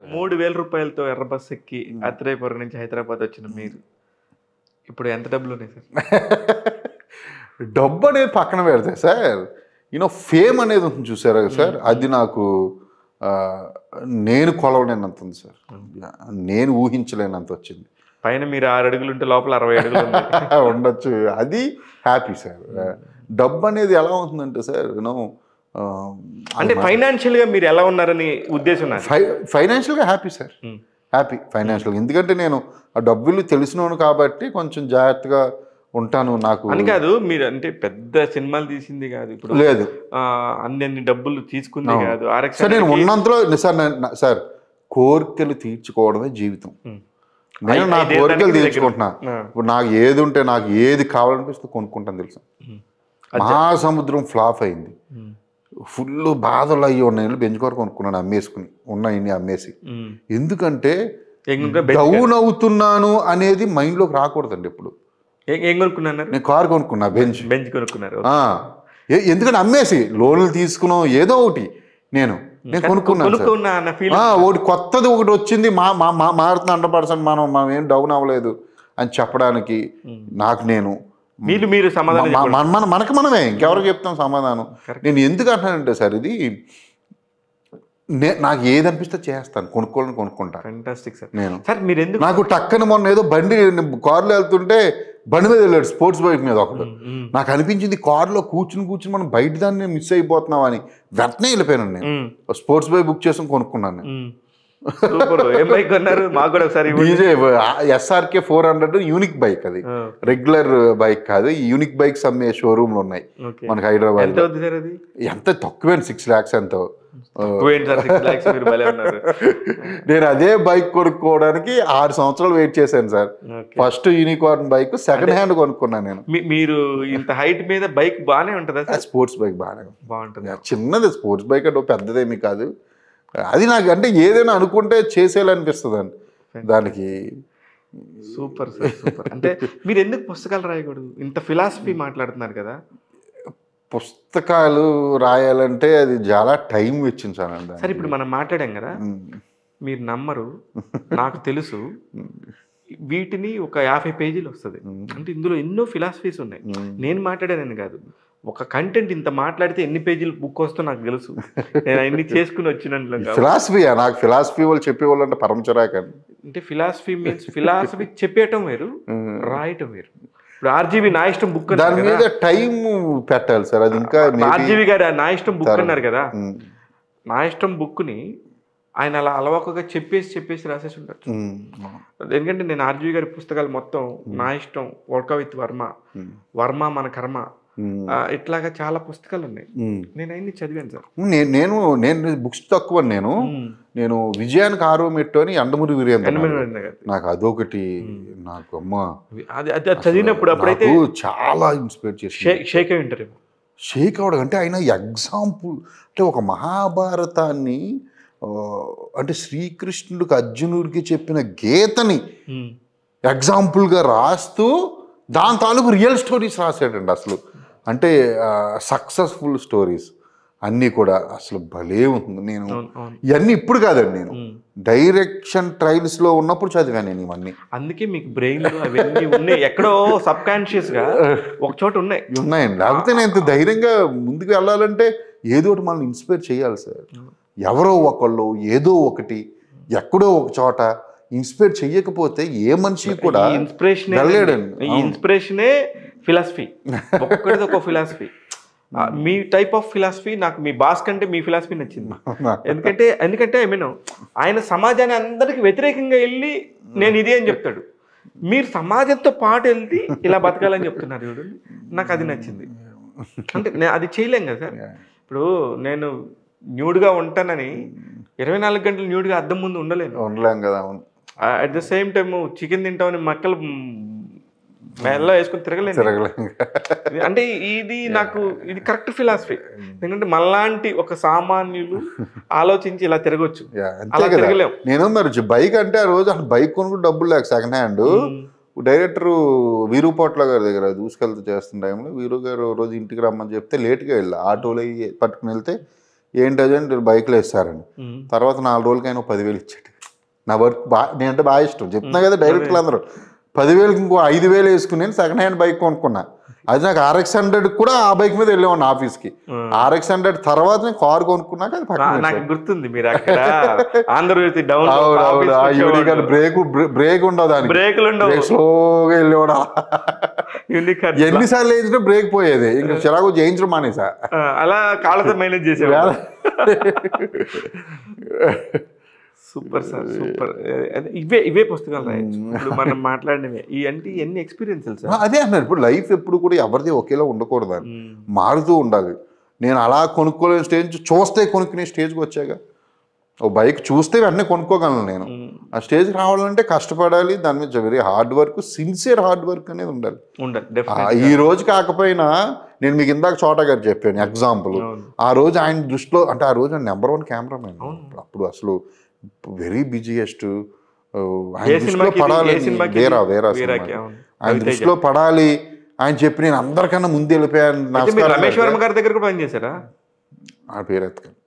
మూడు వేల రూపాయలతో ఎర్ర బస్ ఎక్కి అత్రేపురం నుంచి హైదరాబాద్ వచ్చిన మీరు ఇప్పుడు ఎంత డబ్బులు ఉన్నాయి సార్ డబ్బు అనేది పక్కన పెడితే సార్ యూనో ఫేమ్ అనేది ఉంటుంది చూసారా సార్ అది నాకు ఆ, నేను కొలవలేనంత ఉంది సార్ నేను ఊహించలేనంత వచ్చింది పైన మీరు ఆరు అడుగులు ఉంటే లోపల అరవై అడుగులు ఉంది ఉండొచ్చు అది హ్యాపీ సార్ డబ్బు అనేది ఎలా ఉంటుందంటే సార్ యూనో అంటే ఫైనాన్షియల్ గా మీరు ఎలా ఉన్నారని ఉద్దేశం నాది ఫై ఫైనాన్షియల్గా happy sir Hmm. Happy financial ఎందుకంటే నేను ఆ డబ్బులు తెలిసినోను కాబట్టి కొంచెం జాగ్రత్తగా ఉంటాను నాకు అని కాదు మీరు అంటే పెద్ద సినిమాలు తీసింది కాదు ఇప్పుడు లేదు ఆ, అన్ని అన్ని డబ్బులు తీసుకుంది అవును. కాదు ఆర్ఎక్స్ సార్ నేను ఉన్నంతలో సార్ నేను- నా- సార్ కోరికలు తీర్చుకోవడమే జీవితం Hmm. నేను ఐ- నా ఐదేళ్ళ కోరికలు దానికి దగ్గర. తీర్చుకుంటున్నా ఆ. ఇప్పుడు నాకు ఏది ఉంటే నాకు ఏది కావాలనిపిస్తే కొనుక్కుంటాను తెలుసా Hmm. మహాసముద్రం ఫ్లాప్ అయింది ఉమ్. ఫుల్ బాధలు అయ్యి ఉన్నాయి బెంచుకోరు కొనుక్కున్నాను అమ్మేసుకుని ఉన్నాయి అమ్మేసి ఉమ్. ఎందుకంటే ఎంగుంటే బెంచ్ డౌన్ అవుతున్నాను అనేది మైండ్లోకి రాకూడదండి ఇప్పుడు ఏ- ఏం కొనుక్కున్నారు నేను కార్ కొనుక్కున్నా బెంచ్ బెంచ్ కొనుక్కున్నారు ఆ. ఏ- ఎందుకంటే అమ్మేసి లోన్లు తీసుకున్నాం ఏదో ఒకటి నేను నేను కొనుక్కున్నాను సార్. కొనుక్కున్నా అన్న ఫీల్ ఆ, ఒకటి కొత్తది ఒకటి వచ్చింది మా మా మా మారుతుంది హండ్రెడ్ పర్సెంట్ మనం మనం ఏం డౌన్ అవ్వలేదు అని చెప్పడానికి నాకు నేను మీరు మీరు సమాధానం మ- మన మన మనకి మనమే ఇంకెవరికి చెప్తాం సమాధానం నేను ఎందుకు అంటానంటే సార్ ఇది నే- నాకు ఏది అనిపిస్తే చేస్తాను కొనుక్కోవాలని కొనుక్కుంటా ఫెంటాస్టిక్ సార్ నేను సార్ మీరు ఎందుకు నాకు టక్కన మొన్న ఏదో బండి కారులో వెళ్తుంటే బండి మీద వెళ్ళాడు స్పోర్ట్స్ బైక్ మీద ఒకడు ఉమ్. నాకు అనిపించింది కారులో కూర్చుని కూర్చుని మనం బయట దాన్ని మిస్ అయిపోతున్నాం అని వెంటనే వెళ్ళిపోయాను నేను ఉమ్. స్పోర్ట్స్ బైక్ బుక్ చేసుకుని కొనుక్కున్నాను నేను ఉమ్. సూపర్ ఏం బైక్ కొన్నారు మాకు కూడా ఒకసారి ఇవ్వండి. DJ SRK four hundred unique bike అది ఆ, రెగ్యులర్ బైక్ కాదు ఈ యూనిక్ బైక్స్ అమ్మే షోరూమ్లు ఉన్నాయి ఓకే మనకి హైదరాబాద్ ఎంత అవుతుంది సార్ అది ఎంత తక్కువ సిక్స్ ల్యాక్స్ ఎంతో పోయింది సార్ సిక్స్ లాక్స్ మీరు భలే ఉన్నారు నేను అదే బైక్ కొనుక్కోవడానికి ఆరు సంవత్సరాలు వెయిట్ చేశాను sir okay first Unicorn bike second hand కొనుక్కున్నాను నేను మీ- మీరు ఇంత హైట్ మీద బైక్ బాగానే ఉంటుందా సార్ స్పోర్ట్స్ బైక్ బాగానే ఉంది. బాగుంటుంది చిన్నది స్పోర్ట్స్ బైక్ అంటే పెద్దదేమి కాదు అది నాకు అంటే ఏదైనా అనుకుంటే చేసేయాలనిపిస్తుంది అండి దానికి సూపర్ సార్ సూపర్ అంటే మీరు ఎందుకు పుస్తకాలు రాయకూడదు ఇంత ఫిలాసఫీ మాట్లాడుతున్నారు కదా పుస్తకాలు రాయాలంటే అది చాలా టైం వెచ్చించానండి సరే ఇప్పుడు మనం మాట్లాడాం కదా ఉమ్. మీరు నమ్మరు నాకు తెలుసు వీటిని ఒక యాభై పేజీలు వస్తుంది అంటే ఇందులో ఎన్నో ఫిలాసఫీస్ ఉన్నాయి ఉమ్. నేను మాట్లాడానని కాదు ఒక కంటెంట్ ఇంత మాట్లాడితే ఎన్ని పేజీలు బుక్ వస్తుందో నాకు తెలుసు నేను అన్ని చేసుకుని వచ్చినట్లు కాదు. ఫిలాసఫీయా నాకు ఫిలాసఫీ వాళ్ళు చెప్పేవాళ్ళు అంటే పరమ చిరాకండి అంటే ఫిలాసఫీ మీన్స్ ఫిలాసఫీ చెప్పేయటం వేరు రాయటం వేరు ఇప్పుడు ఆర్జీవి నా ఇష్టం బుక్ దాని మీద టైం పెట్టాలి సార్ అది ఇంకా maybe- ఆర్జీవి గారు నా ఇష్టం బుక్ అన్నారు కదా ఉమ్. నా ఇష్టం బుక్ని ఆయన అలా అలవాకగా చెప్పేసి చెప్పేసి రాసేసి ఉంటారు ఉమ్. ఎందుకంటే నేను ఆర్జీవి గారి పుస్తకాలు మొత్తం నా ఇష్టం work with Varma um. Varma మన కర్మ ఉమ్. ఆ, ఇట్లాగా చాలా పుస్తకాలు ఉన్నాయి ఉమ్. నేను అన్ని చదివాను సార్ నేను నేను నేను బుక్స్ తక్కువ నేను నేను విజయానికి ఆరో మెట్టు అని ఎండమూరి వీరేంద్ర ఎనిమిది గారు. మంది కదా. నాకు అదొకటి నాకు అమ్మ అది అది అది చదివినప్పుడు అప్పుడైతే నాకు చాలా ఇన్స్పైర్ చేసి షే- షేక్ అయి ఉంటారు షేక్ అవడం అంటే ఆయన ఎగ్జాంపుల్ అంటే ఒక మహాభారతాన్ని ఆ, అంటే శ్రీకృష్ణుడికి అర్జునుడికి చెప్పిన గీతని ఎగ్జాంపుల్గా రాస్తూ దాని తాలూకు రియల్ స్టోరీస్ రాశాడండి అసలు అంటే సక్సెస్ఫుల్ స్టోరీస్ అన్నీ కూడా అసలు భలే ఉంది నేను అవును అవును ఇవన్నీ ఇప్పుడు కాదండి నేను ఉమ్. డైరెక్షన్ ట్రయల్స్లో ఉన్నప్పుడు చదివాను నేను ఇవన్నీ అందుకే మీకు బ్రెయిన్ అవన్నీ ఉన్నాయి ఎక్కడో సబ్ కాన్షియస్ గా ఒక చోట ఉన్నాయి ఉన్నాయండి లేకపోతే నేను ఇంత ధైర్యంగా ముందుకు వెళ్ళాలంటే ఏదో ఒకటి మనల్ని ఇన్స్పైర్ చేయాలి సార్ ఎవరో ఒకళ్ళు ఏదో ఒకటి ఎక్కడో ఒక చోట ఇన్స్పైర్ చెయ్యకపోతే ఏ మనిషి కూడా ఈ ఇన్స్పిరేషన్ వెళ్ళలేడండి. ఈ అవును. ఇన్స్పిరేషనే ఫిలాసఫీ ఒక్కొక్కటిది ఒక ఫిలాసఫీ మీ టైప్ ఆఫ్ ఫిలాసఫీ నాకు మీ బాస్ కంటే మీ ఫిలాసఫీ నచ్చింది ఎందుకంటే ఎందుకంటే ఐ మీన్ ఆయన సమాజాన్ని అందరికి వ్యతిరేకంగా వెళ్ళి నేను ఇది అని చెప్తాడు మీరు సమాజంతో పాటు వెళ్తే ఇలా బతకాలని చెప్తున్నారు చూడు నాకు అది నచ్చింది అంటే నే- అది చేయలేం కదా సార్ ఇప్పుడు నేను న్యూడ్గా ఉంటానని ఇరవై నాలుగు గంటలు న్యూడ్గా అద్దం ముందు ఉండలేను ఉండలేం కదా అవును at the same time chicken తింటామని మక్కలు మెల్ల వేసుకుని తిరగలేను తిరగలేం ఇది- అంటే ఇది నాకు ఇది కరెక్ట్ ఫిలాసఫీ ఎందుకంటే మళ్ళాంటి ఒక సామాన్యులు ఆలోచించి ఇలా తిరగొచ్చు యా, అంతే అలా కదా తిరగలేం నేను మరి బైక్ అంటే ఆ రోజు అసలు బైక్ కొనుక్కు డబ్బులు లేక సెకండ్ హ్యాండ్ డైరెక్టర్ వీరు పోట్ల గారి దగ్గర దూసుకెళ్తూ చేస్తున్న టైంలో వీరు గారు ఓ రోజు ఇంటికి రమ్మని చెప్తే లేట్గా వెళ్ళా ఆటోలో అయ్యి పట్టుకుని వెళ్తే ఏంటి అది అంటే బైక్లో ఇస్తారని ఉమ్. తర్వాత నాలుగు రోజులకి ఆయన ఓ పదివేలు ఇచ్చాడు నా వర్క్ బాగా నేనంటే బాగా ఇష్టం చెప్తున్నా కదా డైరెక్ట్లు అందరూ పదివేలకి ఇంకో ఐదు వేలు వేసుకుని నేను సెకండ్ హ్యాండ్ బైక్ కొనుక్కున్నా అది నాకు ఆర్ఎక్స్ హండ్రెడ్ కూడా ఆ బైక్ మీద వెళ్ళేవాడిని ఆఫీస్కి ఆర్ఎక్స్ హండ్రెడ్ తర్వాత నేను కార్ కొనుక్కున్నాక అది నా- పక్కన నాకు గుర్తుంది మీరు అక్కడ ఆంధ్రజ్యోతి డౌన్ అవును అవును ఆ యూనిక్ అని బ్రేక్ బ్రేక్ ఉండవు దానికి బ్రేకులు ఉండవు బ్రేక్ స్లోగా వెళ్ళేవాడు యూనిక్ ఎన్నిసార్లు వేసినా బ్రేక్ పోయేది ఇంకా చిరాకు చేయించడం మానేసా అలా కాళ్ళతో మేనేజ్ చేసేవాళ్ళు సూపర్ సార్ సూపర్ ఇవే ఇవే పుస్తకాలు రాయొచ్చు ఇప్పుడు మనం మాట్లాడినవే ఈ అంటే ఎన్ని ఎక్స్పీరియన్సెస్ సార్ అదే అన్నారు ఇప్పుడు లైఫ్ ఎప్పుడు కూడా ఎవరిది ఒకేలా ఉండకూడదు అని మారుతూ ఉండాలి నేను అలా కొనుక్కోలేని స్టేజ్ చూస్తే కొనుక్కునే స్టేజ్కి వచ్చాక ఓ బైక్ చూస్తే వెంటనే కొనుక్కోగలను నేను ఆ స్టేజ్కి రావాలంటే కష్టపడాలి దాని మీద very hard work sincere hard work అనేది ఉండాలి ఉండాలి ఆ, డెఫినెట్ ఈ రోజు కాకపోయినా నేను మీకు ఇందాక చోట గారు చెప్పాను ఎగ్జాంపుల్ అవును. ఆ రోజు ఆయన దృష్టిలో అంటే ఆ రోజు నెంబర్ వన్ కెమెరామెన్ అప్పుడు అసలు వెరీ బిజీయెస్ట్ ఆయన ఏ దృష్టిలో సినిమాకి ఇది? పడాలి ఏ సినిమాకి వేరా ఇది? వేరా వీరాకి, సినిమా. అవును. ఆయన రవితేజ. దృష్టిలో పడాలి ఆయన చెప్పి నేను అందరికన్నా ముందు వెళ్ళిపోయాను అయితే మీరు నమస్కారం రమేష్ పెడితే, వర్మ గారి దగ్గర కూడా పనిచేశారా ఆ పేరు ఎత్తకండి